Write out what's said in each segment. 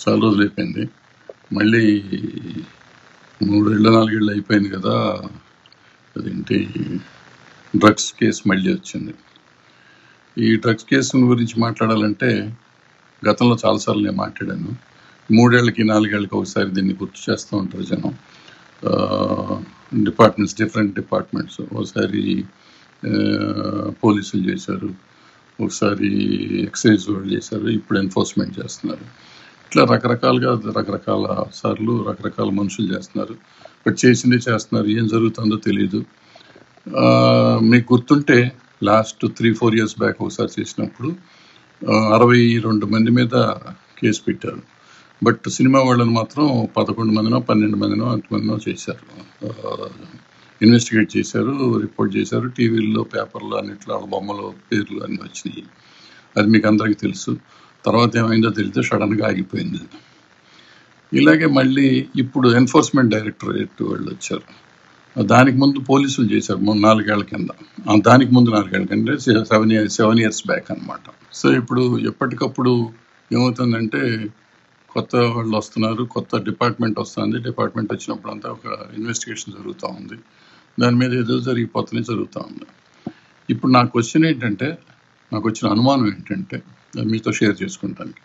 చాలా రోజులు అయిపోయింది మళ్ళీ మూడేళ్ళు నాలుగేళ్ళు అయిపోయింది కదా అదేంటి డ్రగ్స్ కేసు మళ్ళీ వచ్చింది ఈ డ్రగ్స్ కేసు గురించి మాట్లాడాలంటే గతంలో చాలాసార్లు నేను మాట్లాడాను మూడేళ్ళకి నాలుగేళ్ళకి ఒకసారి దీన్ని గుర్తు చేస్తూ ఉంటారు జనం డిపార్ట్మెంట్స్ డిఫరెంట్ డిపార్ట్మెంట్స్ ఒకసారి ఆ, పోలీసులు చేశారు ఒకసారి ఎక్సైజ్ వాళ్ళు చేశారు ఇప్పుడు ఎన్ఫోర్స్మెంట్ చేస్తున్నారు ఇట్లా రకరకాలుగా రకరకాల సార్లు రకరకాల మనుషులు చేస్తున్నారు బట్ చేసింది చేస్తున్నారు ఏం జరుగుతుందో తెలియదు ఆ, మీకు గుర్తుంటే last three four years back ఒకసారి చేసినప్పుడు ఆ, అరవై రెండు మంది మీద కేసు పెట్టారు బట్ సినిమా వాళ్ళని మాత్రం పదకొండు మందినో పన్నెండు మందినో అంతమందినో చేశారు ఇన్వెస్టిగేట్ చేశారు రిపోర్ట్ చేశారు టీవీల్లో పేపర్లో అన్నిట్లో వాళ్ళ బొమ్మలు పేర్లు అన్నీ వచ్చినాయి అది మీకు అందరికీ తెలుసు తర్వాత ఏమైందో తెలిస్తే సడన్గా ఆగిపోయింది ఇలాగే మళ్ళీ ఇప్పుడు ఎన్ఫోర్స్మెంట్ డైరెక్టరేట్ వాళ్ళు వచ్చారు దానికి ముందు పోలీసులు చేశారు మూడు నాలుగేళ్ల కింద ఆ, దానికి ముందు నాలుగేళ్ల కింద seven years seven years back అన్నమాట సో ఇప్పుడు ఎప్పటికప్పుడు ఏమవుతుందంటే కొత్త వాళ్ళు వస్తున్నారు కొత్త డిపార్ట్మెంట్ వస్తుంది డిపార్ట్మెంట్ వచ్చినప్పుడు అంతా ఒక ఇన్వెస్టిగేషన్ జరుగుతూ ఉంది దాని మీద ఏదో జరిగిపోతూనే జరుగుతూ ఉంది ఇప్పుడు నా క్వశ్చన్ ఏంటంటే నాకు వచ్చిన అనుమానం ఏంటంటే నేను మీతో షేర్ చేసుకుంటానికి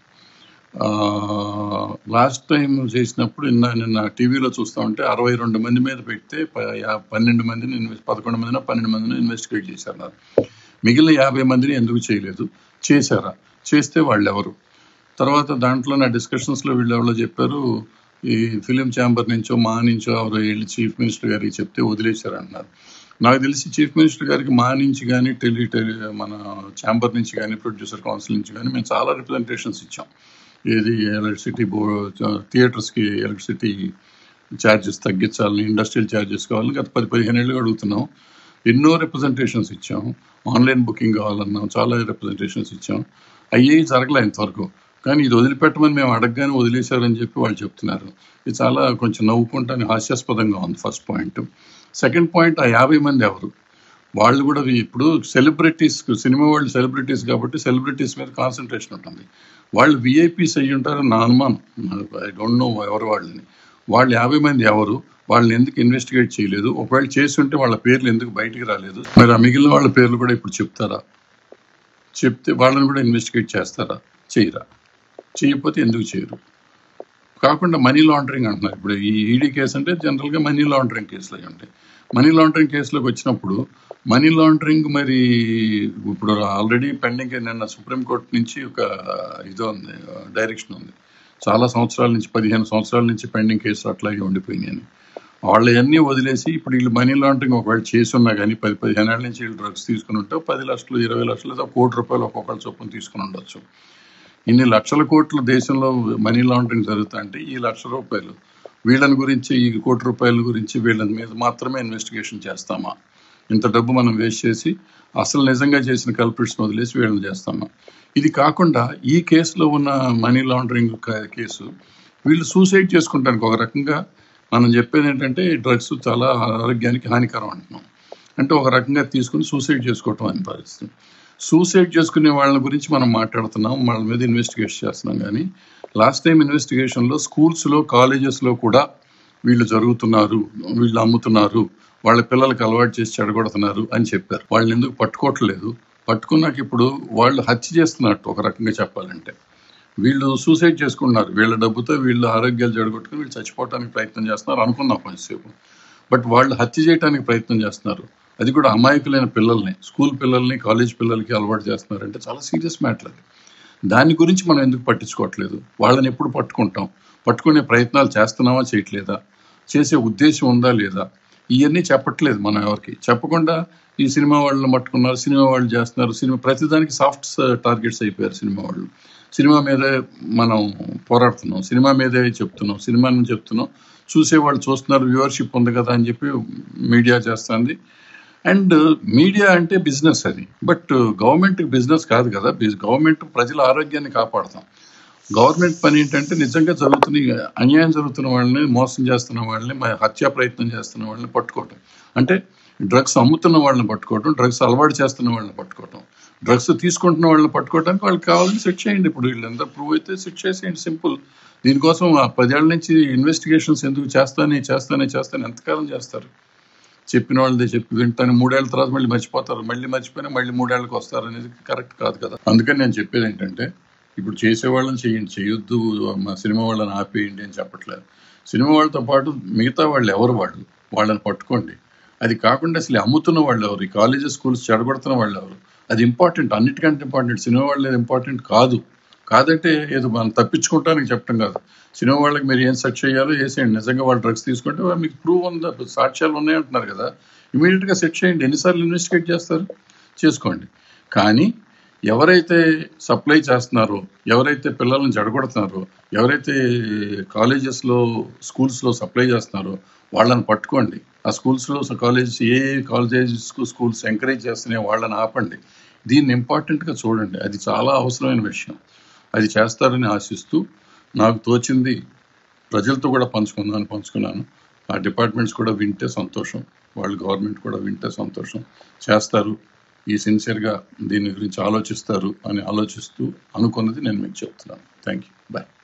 లాస్ట్ టైం చేసినప్పుడు నిన్న నిన్న టీవీలో చూస్తూ ఉంటే అరవై రెండు మంది మీద పెడితే ప- యా- పన్నెండు మందిని ఇన్వెస్ట్ పదకొండు మందిన పన్నెండు మందిని ఇన్వెస్టిగేట్ చేశారు మిగిలిన యాభై మందిని ఎందుకు చేయలేదు చేశారా చేస్తే వాళ్ళు ఎవరు తర్వాత దాంట్లో నా డిస్కషన్స్లో వీళ్ళు ఎవరో చెప్పారు ఈ ఫిలిం ఛాంబర్ నుంచో మా నుంచో ఎవరో వెళ్ళి చీఫ్ మినిస్టర్ గారికి చెప్తే వదిలేశారు అన్నారు నాకు తెలిసి చీఫ్ మినిస్టర్ గారికి మా నుంచి కానీ టెలి టెలి మన ఛాంబర్ నుంచి కానీ ప్రొడ్యూసర్ కౌన్సిల్ నుంచి కానీ మేము చాలా రిప్రజెంటేషన్స్ ఇచ్చాం ఏది ఎలక్ట్రిసిటీ బో థియేటర్స్కి ఎలక్ట్రిసిటీ ఛార్జెస్ తగ్గించాలని ఇండస్ట్రియల్ ఛార్జెస్ కావాలని గత పది పదిహేను ఏళ్ళుగా అడుగుతున్నాం ఎన్నో రిప్రజెంటేషన్స్ ఇచ్చాం ఆన్లైన్ బుకింగ్ కావాలన్నాం చాలా రిప్రజెంటేషన్స్ ఇచ్చాం అయ్యేవి జరగలే ఇంతవరకు కానీ ఇది వదిలిపెట్టమని మేము అడగగానే వదిలేశారని చెప్పి వాళ్ళు చెప్తున్నారు ఇది చాలా కొంచెం నవ్వుకుంటాను హాస్యాస్పదంగా ఉంది ఫస్ట్ పాయింట్ సెకండ్ పాయింట్ ఆ యాభై మంది ఎవరు వాళ్ళు కూడా ఇప్పుడు సెలబ్రిటీస్ సినిమా వాళ్ళు సెలబ్రిటీస్ కాబట్టి సెలబ్రిటీస్ మీద కాన్సన్ట్రేషన్ ఉంటుంది వాళ్ళు విఐపీస్ అయ్యి ఉంటారని నా అనుమానం ఐ డోంట్ నో ఎవరు వాళ్ళని వాళ్ళు యాభై మంది ఎవరు వాళ్ళని ఎందుకు ఇన్వెస్టిగేట్ చేయలేదు ఒకవేళ చేసి ఉంటే వాళ్ళ పేర్లు ఎందుకు బయటికి రాలేదు మరి ఆ మిగిలిన వాళ్ళ పేర్లు కూడా ఇప్పుడు చెప్తారా చెప్తే వాళ్ళని కూడా ఇన్వెస్టిగేట్ చేస్తారా చేయరా చేయకపోతే ఎందుకు చేయరు కాకుండా మనీ లాండరింగ్ అంటున్నారు ఇప్పుడు ఈ ఈడీ కేసు అంటే జనరల్గా మనీ లాండరింగ్ కేసులు అయి ఉంటాయి మనీ లాండరింగ్ కేసులోకి వచ్చినప్పుడు మనీ లాండరింగ్ మరి ఇప్పుడు ఆల్రెడీ పెండింగ్ నిన్న సుప్రీంకోర్టు నుంచి ఒక ఇది ఉంది డైరెక్షన్ ఉంది చాలా సంవత్సరాల నుంచి పదిహేను సంవత్సరాల నుంచి పెండింగ్ కేసులు అట్లాగే ఉండిపోయినాయి వాళ్ళు అన్నీ వదిలేసి ఇప్పుడు వీళ్ళు మనీ లాండరింగ్ ఒకవేళ చేసి ఉన్నా కానీ పది పదిహేను ఏళ్ళ నుంచి వీళ్ళు డ్రగ్స్ తీసుకుని ఉంటే పది లక్షలు ఇరవై లక్షలు లేదా కోటి రూపాయలు ఒక్కొక్కరు చొప్పున తీసుకుని ఉండొచ్చు ఇన్ని లక్షల కోట్లు దేశంలో మనీ లాండరింగ్ జరుగుతుంటే ఈ లక్ష రూపాయలు వీళ్ళని గురించి ఈ కోటి రూపాయల గురించి వీళ్ళ మీద మాత్రమే ఇన్వెస్టిగేషన్ చేస్తామా ఇంత డబ్బు మనం వేస్ట్ చేసి అసలు నిజంగా చేసిన కల్పిట్స్ వదిలేసి వీళ్ళని చేస్తామా ఇది కాకుండా ఈ కేసులో ఉన్న మనీ లాండరింగ్ క- కేసు వీళ్ళు సూసైడ్ చేసుకుంటానికి ఒక రకంగా మనం చెప్పేది ఏంటంటే డ్రగ్స్ చాలా ఆరోగ్యానికి హానికరం అంటున్నాం అంటే ఒక రకంగా తీసుకుని సూసైడ్ చేసుకోవటం అని పరిస్థితి సూసైడ్ చేసుకునే వాళ్ళ గురించి మనం మాట్లాడుతున్నాం వాళ్ళ మీద ఇన్వెస్టిగేట్ చేస్తున్నాం కానీ లాస్ట్ టైం ఇన్వెస్టిగేషన్లో స్కూల్స్లో కాలేజెస్లో కూడా వీళ్ళు జరుగుతున్నారు వీళ్ళు అమ్ముతున్నారు వాళ్ళ పిల్లలకి అలవాటు చేసి చెడగొడుతున్నారు అని చెప్పారు వాళ్ళని ఎందుకు పట్టుకోవట్లేదు పట్టుకున్నాక ఇప్పుడు వాళ్ళు హత్య చేస్తున్నట్టు ఒక రకంగా చెప్పాలంటే వీళ్ళు సూసైడ్ చేసుకుంటున్నారు వీళ్ళ డబ్బుతో వీళ్ళు ఆరోగ్యాలు చెడగొట్టుకుని వీళ్ళు చచ్చిపోవడానికి ప్రయత్నం చేస్తున్నారు అనుకున్నాం కొంచెంసేపు బట్ వాళ్ళు హత్య చేయడానికి ప్రయత్నం చేస్తున్నారు అది కూడా అమాయకులైన పిల్లల్ని స్కూల్ పిల్లల్ని కాలేజ్ పిల్లలకి అలవాటు చేస్తున్నారు అంటే చాలా సీరియస్ మ్యాటర్ అది దాని గురించి మనం ఎందుకు పట్టించుకోవట్లేదు వాళ్ళని ఎప్పుడు పట్టుకుంటాం పట్టుకునే ప్రయత్నాలు చేస్తున్నామా చేయట్లేదా చేసే ఉద్దేశం ఉందా లేదా ఇవన్నీ చెప్పట్లేదు మనం ఎవరికి చెప్పకుండా ఈ సినిమా వాళ్ళని పట్టుకున్నారు సినిమా వాళ్ళు చేస్తున్నారు సినిమా ప్రతిదానికి సాఫ్ట్ టార్గెట్స్ అయిపోయారు సినిమా వాళ్ళు సినిమా మీదే మనం పోరాడుతున్నాం సినిమా మీదే చెప్తున్నాం సినిమాని చెప్తున్నాం చూసేవాళ్ళు చూస్తున్నారు వ్యూవర్షిప్ ఉంది కదా అని చెప్పి మీడియా చేస్తుంది అండ్ మీడియా అంటే బిజినెస్ అది బట్ గవర్నమెంట్ బిజినెస్ కాదు కదా గవర్నమెంట్ ప్రజల ఆరోగ్యాన్ని కాపాడతాం గవర్నమెంట్ పని ఏంటంటే నిజంగా జరుగుతున్న ఈ అన్యాయం జరుగుతున్న వాళ్ళని మోసం చేస్తున్న వాళ్ళని మ- హత్యా ప్రయత్నం చేస్తున్న వాళ్ళని పట్టుకోవటం అంటే డ్రగ్స్ అమ్ముతున్న వాళ్ళని పట్టుకోవటం డ్రగ్స్ అలవాటు చేస్తున్న వాళ్ళని పట్టుకోవటం డ్రగ్స్ తీసుకుంటున్న వాళ్ళని పట్టుకోవడానికి వాళ్ళకి కావాలని శిక్ష చేయండి ఇప్పుడు వీళ్ళంతా ప్రూవ్ అయితే శిక్ష చేసేయండి సింపుల్ దీనికోసం ఆ పదేళ్ల నుంచి ఇన్వెస్టిగేషన్స్ ఎందుకు చేస్తానే చేస్తానే చేస్తానే ఎంతకాలం చేస్తారు చెప్పిన వాళ్ళదే చెప్పి వింటాను మూడేళ్ల తర్వాత మళ్ళీ మర్చిపోతారు మళ్ళీ మర్చిపోయినా మళ్ళీ మూడేళ్ళకి వస్తారు అనేది కరెక్ట్ కాదు కదా అందుకని నేను చెప్పేది ఏంటంటే ఇప్పుడు చేసే వాళ్ళని చేయండి చేయొద్దు మా సినిమా వాళ్ళని ఆపేయండి అని చెప్పట్లేదు సినిమా వాళ్ళతో పాటు మిగతా వాళ్ళు ఎవరు వాళ్ళు వాళ్ళని పట్టుకోండి అది కాకుండా అసలు అమ్ముతున్న వాళ్ళు ఎవరు ఈ కాలేజెస్ స్కూల్స్ చెడగొడుతున్న వాళ్ళు ఎవరు అది ఇంపార్టెంట్ అన్నిటికంటే ఇంపార్టెంట్ సినిమా వాళ్ళు ఇంపార్టెంట్ కాదు కాదంటే ఏదో మనం తప్పించుకుంటానికి చెప్పడం కాదు సినిమా వాళ్ళకి మీరు ఏం సెర్చ్ చేయాలో చేసేయండి నిజంగా వాళ్ళు డ్రగ్స్ తీసుకుంటే వాళ్ళు మీకు ప్రూవ్ ఉందా సాక్ష్యాలు ఉన్నాయంటున్నారు కదా ఇమీడియట్గా సెట్ చేయండి ఎన్నిసార్లు ఇన్వెస్టిగేట్ చేస్తారు చేసుకోండి కానీ ఎవరైతే సప్లై చేస్తున్నారో ఎవరైతే పిల్లల్ని జడగొడుతున్నారో ఎవరైతే కాలేజెస్లో స్కూల్స్లో సప్లై చేస్తున్నారో వాళ్ళని పట్టుకోండి ఆ స్కూల్స్లో కాలేజెస్ ఏ కాలేజెస్ స్కూల్స్ ఎంకరేజ్ చేస్తున్నాయో వాళ్ళని ఆపండి దీన్ని ఇంపార్టెంట్గా చూడండి అది చాలా అవసరమైన విషయం అది చేస్తారని ఆశిస్తూ నాకు తోచింది ప్రజలతో కూడా పంచుకుందామని పంచుకున్నాను ఆ డిపార్ట్మెంట్స్ కూడా వింటే సంతోషం వాళ్ళు గవర్నమెంట్ కూడా వింటే సంతోషం చేస్తారు ఈ సిన్సియర్గా దీని గురించి ఆలోచిస్తారు అని ఆలోచిస్తూ అనుకున్నది నేను మీకు చెప్తున్నాను థ్యాంక్ యూ బాయ్